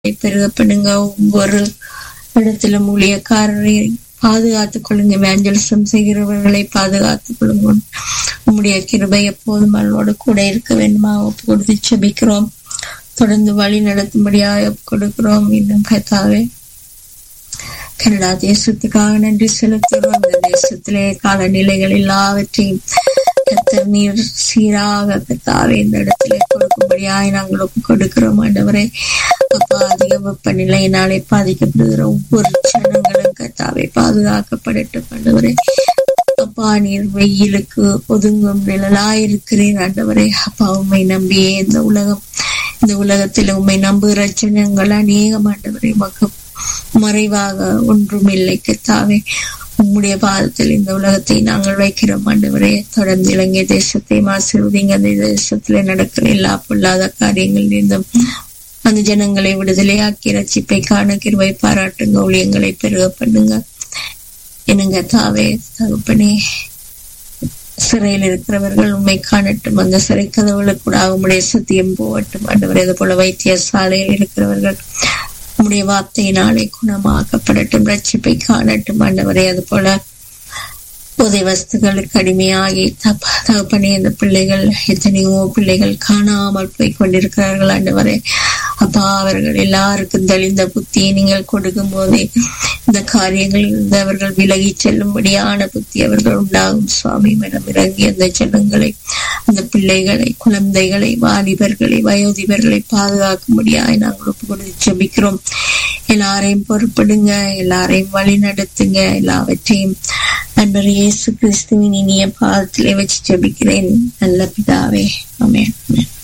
பெருக பண்ணுங்க ஒவ்வொரு இடத்திலும் ஊழியக்காரரை பாதுகாத்துக் கொள்ளுங்க வேஞ்சலிசம் செய்கிறவர்களை பாதுகாத்துக் கொள்ளுங்க உம்முடைய கிருபை எப்போதும் அவளோடு கூட இருக்க வேண்டுமா ஒப்பு கொடுத்து செபிக்கிறோம் தொடர்ந்து வழி நடத்தும்படியாக ஒப்பு கொடுக்கிறோம் இன்னும் கத்தாவே கனடா தேசத்துக்காக நன்றி செலுத்துகிறோம் இந்த தேசத்திலே காலநிலைகள் எல்லாவற்றையும் கத்தர் நீர் சீராக கத்தாவே இந்த இடத்திலே கொடுக்கும்படியாய் நாங்கள் ஒப்பு கொடுக்கிறோம் ஆண்டவரே அப்பா அதிக வெப்பநிலையினாலே பாதிக்கப்படுகிற ஒவ்வொரு ஜனங்களும் கத்தாவே பாதுகாக்கப்படட்டும் ஆண்டவரே அப்பா நீர் வெயிலுக்கு ஒதுங்கும் நிழலாயிருக்கிறேன் ஆண்டவரே அப்பா உண்மை நம்பியே இந்த உலகம் இந்த உலகத்தில் உண்மை நம்புகிற ஜனங்கள் அநேகம் ஆண்டவரே மக்க மறைவாக ஒன்றுமில்லை கத்தாவே உம்முடைய பாதத்தில் இந்த உலகத்தை நாங்கள் வைக்கிறோம் ஆண்டவரே தொடர்ந்து இலங்கை தேசத்தை ஆசீர்வதிங்க அந்த தேசத்துல நடக்கிற எல்லா பொல்லாத காரியங்கள் இருந்தும் அந்த ஜனங்களை விடுதலையாக்கி ரட்சிப்பை காண கிருவை பாராட்டுங்க ஊழியங்களை பெருக பண்ணுங்க என்னங்க தாவே தகப்பனே சிறையில் இருக்கிறவர்கள் உண்மை காணட்டும் அந்த சிறை கதவுகளுக்கு கூட உம்முடைய சத்தியம் போகட்டும் ஆண்டவர் இது போல வைத்தியசாலையில் இருக்கிறவர்கள் உம்முடைய வார்த்தையினாலே குணமாக்கப்படட்டும் ரட்சிப்பை காணட்டும் ஆண்டவரே அது போல போதை வஸ்துகளுக்கு அடிமையாகி தகப்பனே இந்த பிள்ளைகள் எத்தனையோ பிள்ளைகள் காணாமல் போய் கொண்டிருக்கிறார்கள் ஆண்டவரே அப்பா அவர்கள் எல்லாருக்கும் தெளிந்த புத்தியை நீங்கள் கொடுக்கும் போதே இந்த காரியங்களில் இருந்து அவர்கள் விலகி செல்லும்படியான புத்தி அவர்கள் உண்டாகும் சுவாமி மனம் இறங்கி அந்த ஜனங்களை அந்த பிள்ளைகளை குழந்தைகளை வாலிபர்களை வயோதிபர்களை பாதுகாக்கும்படியாய் நாங்கள் ஒப்பு கொடுத்து ஜபிக்கிறோம் எல்லாரையும் பொறுப்படுங்க எல்லாரையும் வழி நடத்துங்க எல்லாவற்றையும் நண்பர் இயேசு கிறிஸ்துவின் இனிய பாதத்திலே வச்சு ஜபிக்கிறேன் நல்ல பிதாவே அமேன்